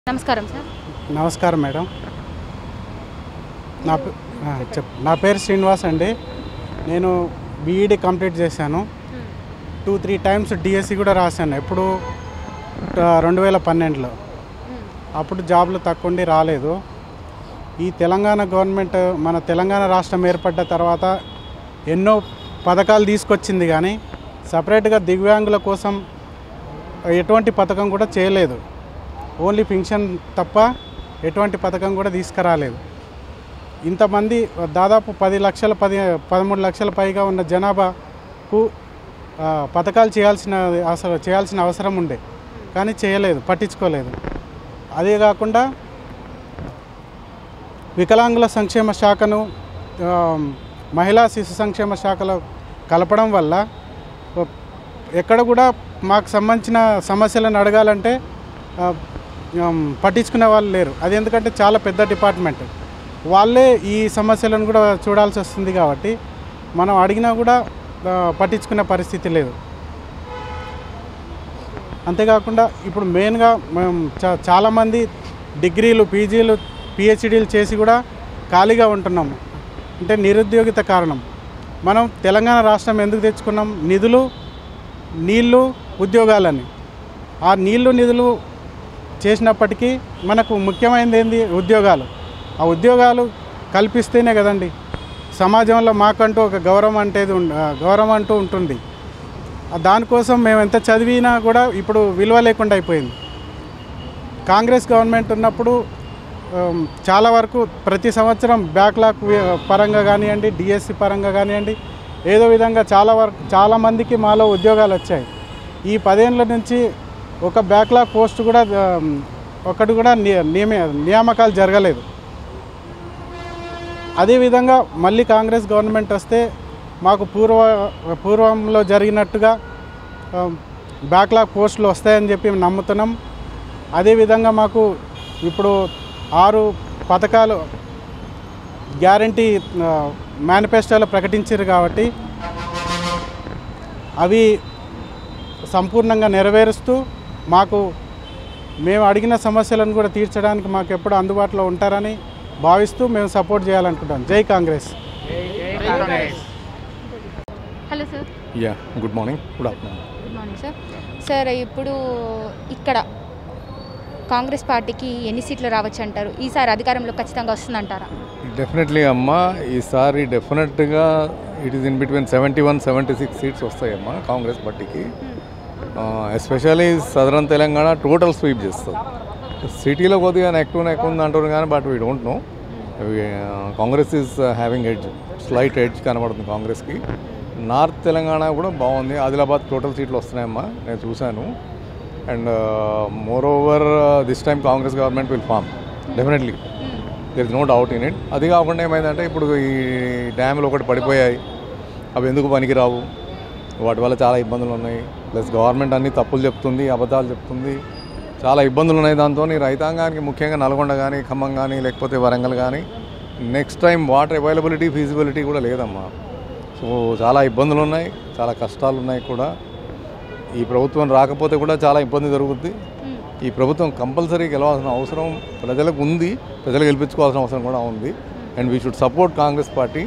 నమస్కారం సార్ నమస్కారం మేడం నా పే- ఆ, చెప్ నా పేరు శ్రీనివాస్ అండి నేను బీఈడి కంప్లీట్ చేశాను టూ త్రీ టైమ్స్ డిఎస్సి కూడా రాశాను ఎప్పుడు ట- రెండు వేల పన్నెండులో అప్పుడు జాబ్లు తక్కువ ఉండి రాలేదు ఈ తెలంగాణ గవర్నమెంట్ మన తెలంగాణ రాష్ట్రం ఏర్పడ్డ తర్వాత ఎన్నో పథకాలు తీసుకొచ్చింది కానీ సపరేట్గా దివ్యాంగుల కోసం ఎటువంటి పథకం కూడా చేయలేదు ఓన్లీ పింఛన్ తప్ప ఎటువంటి పథకం కూడా తీసుకురాలేదు ఇంతమంది దాదాపు పది లక్షల పది పదమూడు లక్షల పైగా ఉన్న జనాభాకు ఆ, పథకాలు చేయాల్సిన అసలు చేయాల్సిన అవసరం ఉండే కానీ చేయలేదు పట్టించుకోలేదు అదే కాకుండా వికలాంగుల సంక్షేమ శాఖను ఆ, మహిళా శిశు సంక్షేమ శాఖలో కలపడం వల్ల ఓ, ఎక్కడ కూడా మాకు సంబంధించిన సమస్యలను అడగాలంటే ఆ, ఉమ్, పట్టించుకునే వాళ్ళు లేరు అది ఎందుకంటే చాలా పెద్ద డిపార్ట్మెంట్ వాళ్ళే ఈ సమస్యలను కూడా చూడాల్సి వస్తుంది కాబట్టి మనం అడిగినా కూడా ఆ, పట్టించుకునే పరిస్థితి లేదు అంతేకాకుండా ఇప్పుడు మెయిన్గా మేము చా చాలామంది డిగ్రీలు పీజీలు పిహెచ్డీలు చేసి కూడా ఖాళీగా ఉంటున్నాము అంటే నిరుద్యోగిత కారణం మనం తెలంగాణ రాష్ట్రం ఎందుకు తెచ్చుకున్నాం నిధులు నీళ్లు ఉద్యోగాలని ఆ నీళ్లు నిధులు చేసినప్పటికీ మనకు ముఖ్యమైనది ఏంది ఉద్యోగాలు ఆ ఉద్యోగాలు కల్పిస్తేనే కదండి సమాజంలో మాకంటూ ఒక గౌరవం అంటేది ఉం- ఆ, గౌరవం అంటూ ఉంటుంది ఆ దానికోసం మేము ఎంత చదివినా కూడా ఇప్పుడు విలువ లేకుండా అయిపోయింది కాంగ్రెస్ గవర్నమెంట్ ఉన్నప్పుడు ఆమ్, చాలా వరకు ప్రతి సంవత్సరం బ్యాక్లాగ్ వి- పరంగా కానివ్వండి డిఎస్సి పరంగా కానివ్వండి ఏదో విధంగా చాలా వరకు చాలామందికి మాలో ఉద్యోగాలు వచ్చాయి ఈ పదేళ్ళ నుంచి ఒక బ్యాక్లాగ్ పోస్ట్ కూడా ఆమ్, ఒకటి కూడా ని- నియమ నియామకాలు జరగలేదు అదేవిధంగా మళ్ళీ కాంగ్రెస్ గవర్నమెంట్ వస్తే మాకు పూర్వ పూర్వంలో జరిగినట్టుగా ఆ, బ్యాక్లాగ్ పోస్టులు వస్తాయని చెప్పి మేము నమ్ముతున్నాం అదేవిధంగా మాకు ఇప్పుడు ఆరు పథకాలు గ్యారంటీ మేనిఫెస్టోలో ప్రకటించారు కాబట్టి అవి సంపూర్ణంగా నెరవేరుస్తూ మాకు మేము అడిగిన సమస్యలను కూడా తీర్చడానికి మాకు ఎప్పుడు అందుబాటులో ఉంటారని భావిస్తూ మేము సపోర్ట్ చేయాలనుకుంటాం జై Congress hello sir ya good morning good afternoon good morning sir sir ఇప్పుడు ఇక్కడ కాంగ్రెస్ పార్టీకి ఎన్ని సీట్లు రావచ్చు అంటారు ఈసారి అధికారంలో ఖచ్చితంగా వస్తుందంటారా డెఫినెట్లీ అమ్మా ఈసారి డెఫినెట్గా it is in between seventy one seventy six seats వస్తాయమ్మా కాంగ్రెస్ పార్టీకి especially southern Telangana total sweep చేస్తుంది సిటీలో కొద్దిగా నెక్ టు నెక్ ఉంది అంటారు కానీ but we don't know Congress is having edge slight edge కనబడుతుంది కాంగ్రెస్కి నార్త్ తెలంగాణ కూడా బాగుంది ఆదిలాబాద్ టోటల్ సీట్లు వస్తున్నాయమ్మా నేను చూశాను and moreover this time Congress government will form definitely there is no doubt in it అది కాకుండా ఏమైందంటే ఇప్పుడు ఈ డ్యాములు ఒకటి పడిపోయాయి అవి ఎందుకు పనికిరావు వాటి వల్ల చాలా ఇబ్బందులు ఉన్నాయి ప్లస్ గవర్నమెంట్ అన్ని తప్పులు చెప్తుంది అబద్ధాలు చెప్తుంది చాలా ఇబ్బందులు ఉన్నాయి దాంతో రైతాంగానికి ముఖ్యంగా నల్గొండ కానీ ఖమ్మం కానీ లేకపోతే వరంగల్ కానీ next time water availability feasibility కూడా లేదమ్మా సో చాలా ఇబ్బందులు ఉన్నాయి చాలా కష్టాలు ఉన్నాయి కూడా ఈ ప్రభుత్వం రాకపోతే కూడా చాలా ఇబ్బంది జరుగుద్ది ఈ ప్రభుత్వం కంపల్సరీ గెలవాల్సిన అవసరం ప్రజలకు ఉంది ప్రజలు గెలిపించుకోవాల్సిన అవసరం కూడా ఉంది and we should support Congress party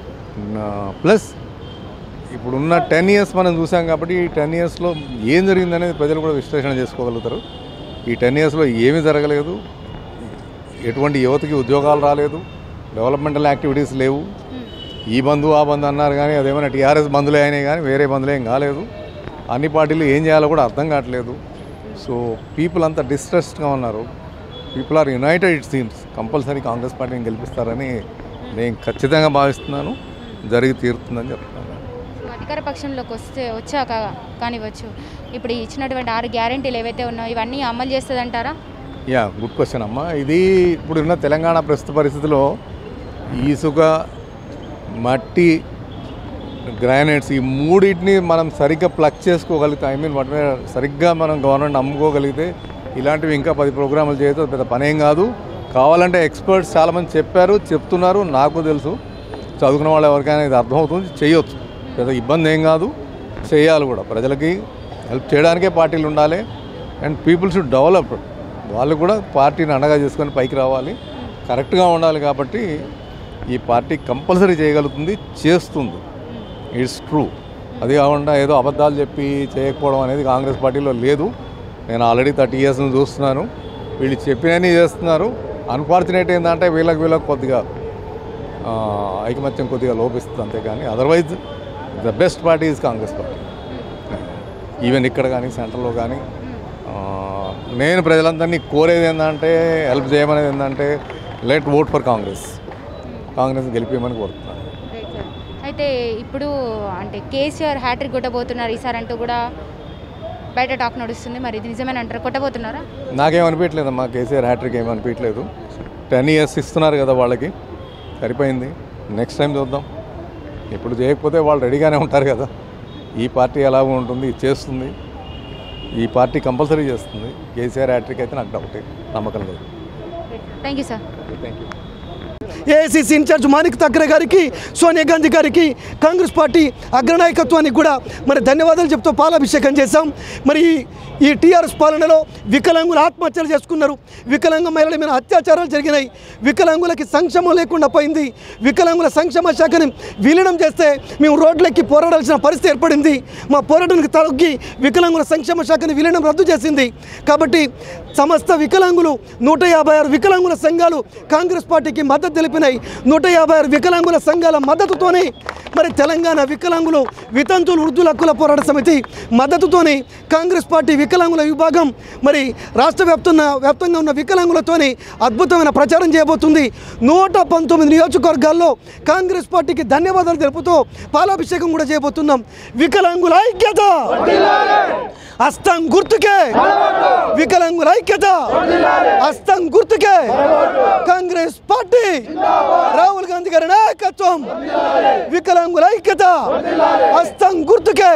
plus ఇప్పుడున్న టెన్ ఇయర్స్ మనం చూసాం కాబట్టి ఈ టెన్ ఇయర్స్లో ఏం జరిగిందనేది ప్రజలు కూడా విశ్లేషణ చేసుకోగలుగుతారు ఈ టెన్ ఇయర్స్లో ఏమీ జరగలేదు ఎటువంటి యువతకి ఉద్యోగాలు రాలేదు డెవలప్మెంటల్ యాక్టివిటీస్ లేవు ఈ బంధు ఆ బంధు అన్నారు కానీ అదేమైనా టీఆర్ఎస్ బంధులే అయినాయి కానీ వేరే బంధులు ఏం కాలేదు అన్ని పార్టీలు ఏం చేయాలో కూడా అర్థం కావట్లేదు సో పీపుల్ అంతా డిస్ట్రెస్డ్గా ఉన్నారు people are united it seems compulsory Congress పార్టీని గెలిపిస్తారని నేను ఖచ్చితంగా భావిస్తున్నాను జరిగి తీరుతుందని చెప్తున్నాను సో అధికార పక్షంలోకి వస్తే వచ్చాక కానివ్వచ్చు ఇప్పుడు ఇచ్చినటువంటి ఆరు గ్యారెంటీలు ఏవైతే ఉన్నాయో ఇవన్నీ అమలు చేస్తుందంటారా యా గుడ్ క్వశ్చన్ అమ్మా ఇది ఇప్పుడున్న తెలంగాణ ప్రస్తుత పరిస్థితిలో ఇసుక మట్టి గ్రానైట్స్ ఈ మూడింటిని మనం సరిగ్గా ప్లగ్ చేసుకోగలిగితే ఐ మీన్ వాటి మీద సరిగ్గా మనం గవర్నమెంట్ అమ్ముకోగలిగితే ఇలాంటివి ఇంకా పది ప్రోగ్రాములు చేయొచ్చు అది పెద్ద పనేం కాదు కావాలంటే ఎక్స్పర్ట్స్ చాలామంది చెప్పారు చెప్తున్నారు నాకు తెలుసు చదువుకున్న వాళ్ళు ఎవరికైనా ఇది అర్థమవుతుంది చేయొచ్చు పెద్ద ఇబ్బంది ఏం కాదు చేయాలి కూడా ప్రజలకి హెల్ప్ చేయడానికే పార్టీలు ఉండాలి అండ్ పీపుల్ షుడ్ డెవలప్ వాళ్ళు కూడా పార్టీని అండగా చేసుకొని పైకి రావాలి కరెక్ట్గా ఉండాలి కాబట్టి ఈ పార్టీ కంపల్సరీ చేయగలుగుతుంది చేస్తుంది ఇట్స్ ట్రూ అది కాకుండా ఏదో అబద్ధాలు చెప్పి చేయకపోవడం అనేది కాంగ్రెస్ పార్టీలో లేదు నేను ఆల్రెడీ థర్టీ ఇయర్స్ నుంచి చూస్తున్నాను వీళ్ళు చెప్పినవి చేస్తున్నారు అన్ఫార్చునేట్ ఏంటంటే వీళ్ళకి వీళ్ళకి కొద్దిగా ఆ, ఐకమత్యం కొద్దిగా లోపిస్తుంది అంతేగాని otherwise the best party is Congress party even ఇక్కడ కానీ సెంటర్లో కానీ ఆ, నేను ప్రజలందరినీ కోరేది ఏంటంటే హెల్ప్ చేయమనేది ఏంటంటే let vote for Congress Congress గెలిపించమని కోరుతున్నాను అయితే ఇప్పుడు అంటే కేసీఆర్ హ్యాట్రిక్ కొట్టబోతున్నారు ఈసారి అంటూ కూడా బయట టాక్ నడుస్తుంది మరి ఇది నిజమేనా అంటారు కొట్టబోతున్నారా నాకేం అనిపించలేదమ్మా కేసీఆర్ హ్యాట్రిక్ ఏం అనిపించలేదు టెన్ ఇయర్స్ ఇస్తున్నారు కదా వాళ్ళకి సరిపోయింది నెక్స్ట్ టైం చూద్దాం ఇప్పుడు చేయకపోతే వాళ్ళు రెడీగానే ఉంటారు కదా ఈ పార్టీ ఎలా ఉంటుంది ఇది చేస్తుంది ఈ పార్టీ కంపల్సరీ చేస్తుంది కేసీఆర్ హ్యాట్రిక్ అయితే నాకు డౌటే నమ్మకం లేదు thank you sir thank you AICC incharge Manik Thakre గారికి సోనియా గాంధీ గారికి కాంగ్రెస్ పార్టీ అగ్రనాయకత్వానికి కూడా మరి ధన్యవాదాలు చెప్తూ పాలాభిషేకం చేశాం మరి ఈ- ఈ టీఆర్ఎస్ పాలనలో వికలాంగులు ఆత్మహత్యలు చేసుకున్నారు వికలాంగ మహిళల మీద అత్యాచారాలు జరిగినాయి వికలాంగులకి సంక్షేమం లేకుండా పోయింది వికలాంగుల సంక్షేమ శాఖని విలీనం చేస్తే మేము రోడ్లెక్కి పోరాడాల్సిన పరిస్థితి ఏర్పడింది మా పోరాటానికి తగ్గి వికలాంగుల సంక్షేమ శాఖని విలీనం రద్దు చేసింది కాబట్టి సమస్త వికలాంగులు నూట యాభై ఆరు వికలాంగుల సంఘాలు కాంగ్రెస్ పార్టీకి మద్దతు తెలిపినాయి నూట యాభై ఆరు వికలాంగుల సంఘాల మద్దతుతోనే మరి తెలంగాణ వికలాంగులు వితంతులు వృద్ధుల హక్కుల పోరాట సమితి మద్దతుతోని కాంగ్రెస్ పార్టీ వికలాంగుల విభాగం మరి రాష్ట్ర వ్యాప్తంగా వ్యాప్తంగా ఉన్న వికలాంగులతోని అద్భుతమైన ప్రచారం చేయబోతుంది నూట పంతొమ్మిది నియోజకవర్గాల్లో కాంగ్రెస్ పార్టీకి ధన్యవాదాలు తెలుపుతూ పాలాభిషేకం కూడా చేయబోతున్నాం వికలాంగుల ఐక్యత హస్తం గుర్తుకే వికలాంగుల ఐక్యత హస్తం గుర్తుకే కాంగ్రెస్ పార్టీ రాహుల్ గాంధీ గారి నాయకత్వం వికలాంగుల ఐక్యత హస్తం గుర్తుకే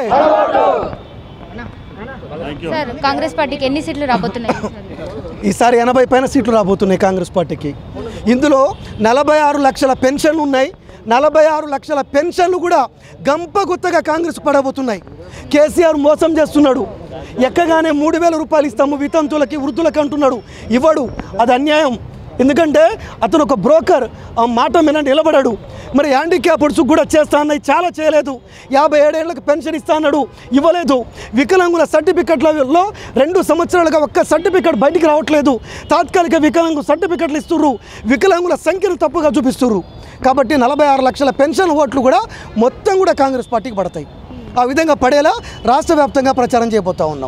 సార్ కాంగ్రెస్ పార్టీకి ఎన్ని సీట్లు రాబోతున్నాయి ఈసారి ఎనభై పైన సీట్లు రాబోతున్నాయి కాంగ్రెస్ పార్టీకి ఇందులో నలభై ఆరు లక్షల పెన్షన్లు ఉన్నాయి నలభై ఆరు లక్షల పెన్షన్లు కూడా గంపగుత్తగా కాంగ్రెస్ పడబోతున్నాయి కేసీఆర్ మోసం చేస్తున్నాడు ఎక్కగానే మూడు వేల రూపాయలు ఇస్తాము వితంతులకి వృద్ధులకి అంటున్నాడు ఇవ్వడు అది అన్యాయం ఎందుకంటే అతను ఒక బ్రోకర్ ఆ మాట మీద నిలబడాడు మరి హ్యాండిక్యాప్డ్స్ కూడా చేస్తా అన్నది చాలా చేయలేదు యాభై ఏడేళ్లకు పెన్షన్ ఇస్తా అన్నాడు ఇవ్వలేదు వికలాంగుల సర్టిఫికెట్లలో రెండు సంవత్సరాలుగా ఒక్క సర్టిఫికెట్ బయటికి రావట్లేదు తాత్కాలిక వికలాంగు సర్టిఫికెట్లు ఇస్తుర్రు వికలాంగుల సంఖ్యను తప్పుగా చూపిస్తుర్రు కాబట్టి నలభై ఆరు లక్షల పెన్షన్ ఓట్లు కూడా మొత్తం కూడా కాంగ్రెస్ పార్టీకి పడతాయి ఆ విధంగా పడేలా రాష్ట్ర వ్యాప్తంగా ప్రచారం చేయబోతా ఉన్నాం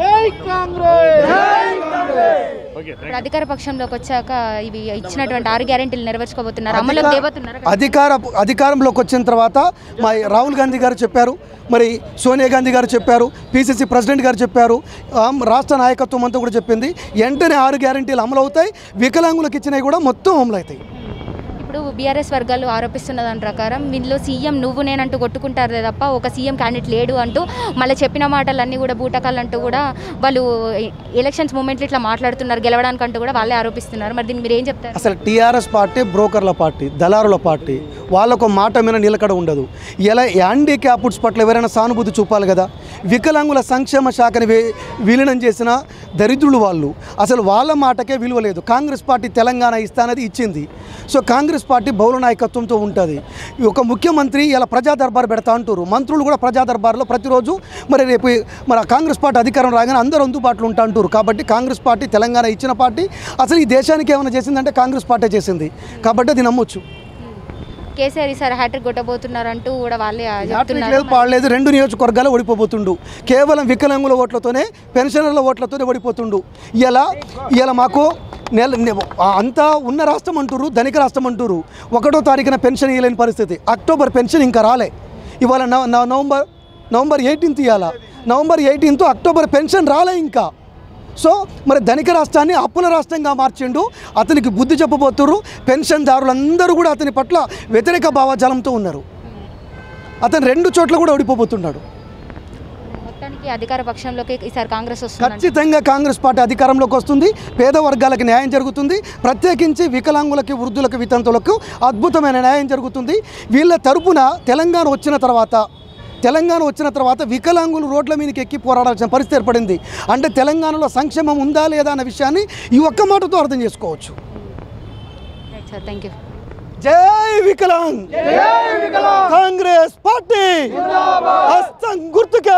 ఇప్పుడు అధికార పక్షంలోకి వచ్చాక ఇవి ఇచ్చినటువంటి ఆరు గ్యారెంటీలు నెరవేర్చుకోబోతున్నారు అమలులోకి తేబోతున్నారు అధికార అధికారంలోకి వచ్చిన తర్వాత మా రాహుల్ గాంధీ గారు చెప్పారు మరి సోనియా గాంధీ గారు చెప్పారు పిసిసి ప్రెసిడెంట్ గారు చెప్పారు ఆమ్, రాష్ట్ర నాయకత్వం అంతా కూడా చెప్పింది వెంటనే ఆరు గ్యారెంటీలు అమలు అవుతాయి వికలాంగులకు ఇచ్చినవి కూడా మొత్తం అమలు అవుతాయి ఇప్పుడు బీఆర్ఎస్ వర్గాలు ఆరోపిస్తున్న దాని ప్రకారం వీళ్ళు సీఎం నువ్వు నేనంటూ కొట్టుకుంటారు తప్ప ఒక సీఎం క్యాండిడేట్ లేడు అంటూ మళ్ళీ చెప్పిన మాటలన్నీ కూడా బూటకాలు అంటూ కూడా వాళ్ళు ఎలక్షన్స్ మూమెంట్లు ఇట్లా మాట్లాడుతున్నారు గెలవడానికంటూ కూడా వాళ్ళే ఆరోపిస్తున్నారు మరి దీన్ని మీరు ఏం చెప్తారు అసలు టీఆర్ఎస్ పార్టీ బ్రోకర్ల పార్టీ దళారుల పార్టీ వాళ్ళకు మాట మీద నిలకడ ఉండదు ఇలా హ్యాండిక్యాప్డ్స్ పట్ల ఎవరైనా సానుభూతి చూపాలి కదా వికలాంగుల సంక్షేమ శాఖని వే- విలీనం చేసిన దరిద్రులు వాళ్ళు అసలు వాళ్ళ మాటకే విలువ లేదు కాంగ్రెస్ పార్టీ తెలంగాణ ఇస్తానది ఇచ్చింది సో కాంగ్రెస్ పార్టీ బహుళ నాయకత్వంతో ఉంటుంది ఒక ముఖ్యమంత్రి ఇలా ప్రజా దర్బార్ పెడతా అంటారు మంత్రులు కూడా ప్రజా దర్బార్లో ప్రతిరోజు మరి రేపు మరి ఆ కాంగ్రెస్ పార్టీ అధికారం రాగానే అందరూ అందుబాటులో ఉంటా అంటారు కాబట్టి కాంగ్రెస్ పార్టీ తెలంగాణ ఇచ్చిన పార్టీ అసలు ఈ దేశానికి ఏమైనా చేసిందంటే కాంగ్రెస్ పార్టీ చేసింది కాబట్టి అది నమ్మొచ్చు కేసీఆర్ ఈసారి హ్యాట్రిక్ కొట్టబోతున్నారంటూ కూడా వాళ్ళే హ్యాట్రిక్ చెప్తున్నారు లేదు పాడలేదు రెండు నియోజకవర్గాలు ఓడిపోబోతుండు కేవలం వికలాంగుల ఓట్లతోనే పెన్షనర్ల ఓట్లతోనే ఓడిపోతుండు ఇలా ఇలా మాకు నెల నె- అంతా ఉన్న రాష్ట్రం అంటారు ధనిక రాష్ట్రం అంటారు ఒకటో తారీఖున పెన్షన్ ఇవ్వలేని పరిస్థితి అక్టోబర్ పెన్షన్ ఇంకా రాలే ఇవాళ నవ- నవ- నవంబర్ నవంబర్ ఎయిటీన్త్ ఇవ్వాల నవంబర్ ఎయిటీన్త్ అక్టోబర్ పెన్షన్ రాలే ఇంకా సో మరి ధనిక రాష్ట్రాన్ని అప్పుల రాష్ట్రంగా మార్చిండు అతనికి బుద్ధి చెప్పబోతున్నారు పెన్షన్దారులందరూ కూడా అతని పట్ల వ్యతిరేక భావజాలంతో ఉన్నారు అతను రెండు చోట్ల కూడా ఓడిపోబోతున్నాడు మొత్తానికి అధికార పక్షంలోకి ఈసారి కాంగ్రెస్ వస్తుంది ఖచ్చితంగా కాంగ్రెస్ పార్టీ అధికారంలోకి వస్తుంది పేద వర్గాలకు న్యాయం జరుగుతుంది ప్రత్యేకించి వికలాంగులకి వృద్ధులకు వితంతులకు అద్భుతమైన న్యాయం జరుగుతుంది వీళ్ళ తరపున తెలంగాణ వచ్చిన తర్వాత తెలంగాణ వచ్చిన తర్వాత వికలాంగులు రోడ్ల మీదకి ఎక్కి పోరాడాల్సిన పరిస్థితి ఏర్పడింది అంటే తెలంగాణలో సంక్షేమం ఉందా లేదా అన్న విషయాన్ని ఈ ఒక్క మాటతో అర్థం చేసుకోవచ్చు రైట్ సార్ థ్యాంక్ యూ జై వికలాంగ్ కాంగ్రెస్ పార్టీ హస్తం గుర్తుకే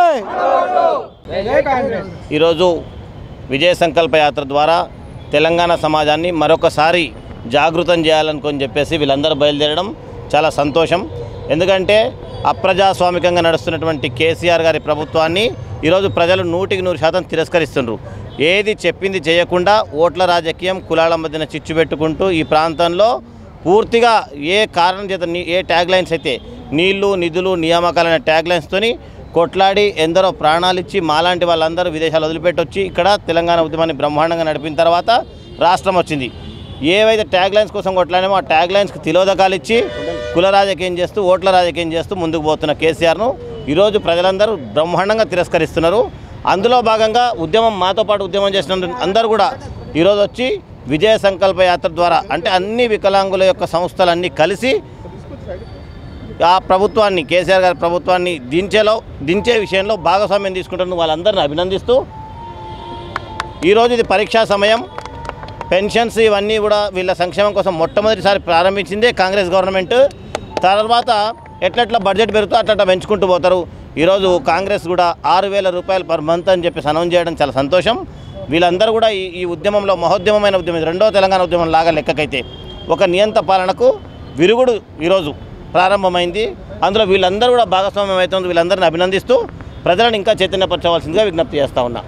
ఈరోజు విజయ సంకల్ప యాత్ర ద్వారా తెలంగాణ సమాజాన్ని మరొకసారి జాగృతం చేయాలనుకొని చెప్పేసి వీళ్ళందరూ బయలుదేరడం చాలా సంతోషం ఎందుకంటే అప్రజాస్వామికంగా నడుస్తున్నటువంటి కేసీఆర్ గారి ప్రభుత్వాన్ని ఈరోజు ప్రజలు నూటికి నూరు శాతం తిరస్కరిస్తున్నారు ఏది చెప్పింది చేయకుండా ఓట్ల రాజకీయం కులాల మధ్యన చిచ్చు పెట్టుకుంటూ ఈ ప్రాంతంలో పూర్తిగా ఏ కారణం చేత నీ- ఏ ట్యాగ్ లైన్స్ అయితే నీళ్లు నిధులు నియామకాలనే ట్యాగ్ లైన్స్తోని కొట్లాడి ఎందరో ప్రాణాలు ఇచ్చి మాలాంటి వాళ్ళందరూ విదేశాలు వదిలిపెట్టొచ్చి ఇక్కడ తెలంగాణ ఉద్యమాన్ని బ్రహ్మాండంగా నడిపిన తర్వాత రాష్ట్రం వచ్చింది ఏవైతే ట్యాగ్ లైన్స్ కోసం కొట్లాడామో ఆ ట్యాగ్ లైన్స్కి తిలోదకాలు ఇచ్చి కుల రాజకీయం చేస్తూ ఓట్ల రాజకీయం చేస్తూ ముందుకు పోతున్న కేసీఆర్ను ఈరోజు ప్రజలందరూ బ్రహ్మాండంగా తిరస్కరిస్తున్నారు అందులో భాగంగా ఉద్యమం మాతో పాటు ఉద్యమం చేసిన అందరూ కూడా ఈరోజు వచ్చి విజయ సంకల్ప యాత్ర ద్వారా అంటే అన్ని వికలాంగుల యొక్క సంస్థలన్నీ కలిసి ఆ ప్రభుత్వాన్ని కేసీఆర్ గారి ప్రభుత్వాన్ని దించేలో దించే విషయంలో భాగస్వామ్యం తీసుకుంటున్న వాళ్ళందరిని అభినందిస్తూ ఈరోజు ఇది పరీక్షా సమయం పెన్షన్స్ ఇవన్నీ కూడా వీళ్ళ సంక్షేమం కోసం మొట్టమొదటిసారి ప్రారంభించిందే కాంగ్రెస్ గవర్నమెంట్ తర్వాత ఎట్లెట్లా బడ్జెట్ పెరుగుతూ అట్లా అట్లా పెంచుకుంటూ పోతారు ఈరోజు కాంగ్రెస్ కూడా ఆరు వేల రూపాయలు పర్ మంత్ అని చెప్పి అనౌన్స్ చేయడం చాలా సంతోషం వీళ్ళందరూ కూడా ఈ ఈ ఉద్యమంలో మహోద్యమమైన ఉద్యమం ఇది రెండో తెలంగాణ ఉద్యమం లాగా లెక్కకైతే ఒక నియంత పాలనకు విరుగుడు ఈరోజు ప్రారంభమైంది అందులో వీళ్ళందరూ కూడా భాగస్వామ్యం అవుతుంది వీళ్ళందరిని అభినందిస్తూ ప్రజలను ఇంకా చైతన్యపరచవలసిందిగా విజ్ఞప్తి చేస్తా ఉన్నా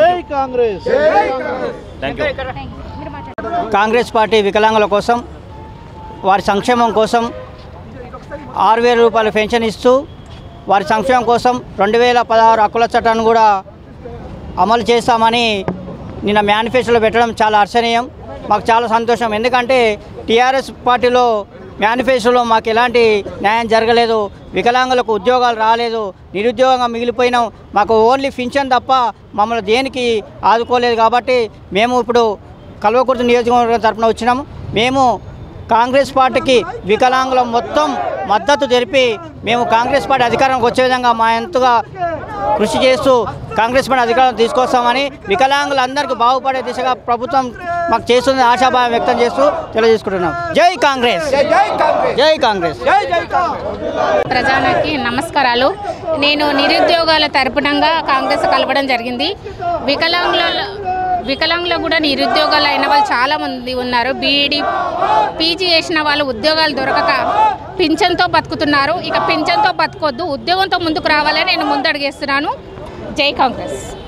థ్యాంక్ యూ మీరు మాట్లాడండి కాంగ్రెస్ పార్టీ వికలాంగుల కోసం వారి సంక్షేమం కోసం ఆరు వేల రూపాయల పెన్షన్ ఇస్తూ వారి సంక్షేమం కోసం రెండు వేల పదహారు హక్కుల చట్టాన్ని కూడా అమలు చేస్తామని నిన్న మేనిఫెస్టోలో పెట్టడం చాలా హర్షణీయం మాకు చాలా సంతోషం ఎందుకంటే టీఆర్ఎస్ పార్టీలో మేనిఫెస్టోలో మాకు ఎలాంటి న్యాయం జరగలేదు వికలాంగులకు ఉద్యోగాలు రాలేదు నిరుద్యోగంగా మిగిలిపోయినాం మాకు ఓన్లీ పింఛన్ తప్ప మమ్మల్ని దేనికి ఆదుకోలేదు కాబట్టి మేము ఇప్పుడు కల్వకుర్తి నియోజకవర్గం తరపున వచ్చినాము మేము కాంగ్రెస్ పార్టీకి వికలాంగులం మొత్తం మద్దతు తెలిపి మేము కాంగ్రెస్ పార్టీ అధికారంకి వచ్చే విధంగా మా ఎంతగా కృషి చేస్తూ కాంగ్రెస్ పార్టీ అధికారం తీసుకొస్తామని వికలాంగులందరికీ బాగుపడే దిశగా ప్రభుత్వం మాకు చేస్తుంది ఆశాభావం వ్యక్తం చేస్తూ తెలియజేసుకుంటున్నాం జై కాంగ్రెస్ జై కాంగ్రెస్ ప్రజానికి నమస్కారాలు నేను నిరుద్యోగాల తరపునంగా కాంగ్రెస్ కలవడం జరిగింది వికలాంగుల వికలాంగులు కూడా నిరుద్యోగాలు అయిన వాళ్ళు చాలా మంది ఉన్నారు బీఈడి పీజీ చేసిన వాళ్ళు ఉద్యోగాలు దొరకక పింఛన్తో బతుకుతున్నారు ఇక పింఛన్తో బతుకొద్దు ఉద్యోగంతో ముందుకు రావాలని నేను ముందడుగేస్తున్నాను జై కాంగ్రెస్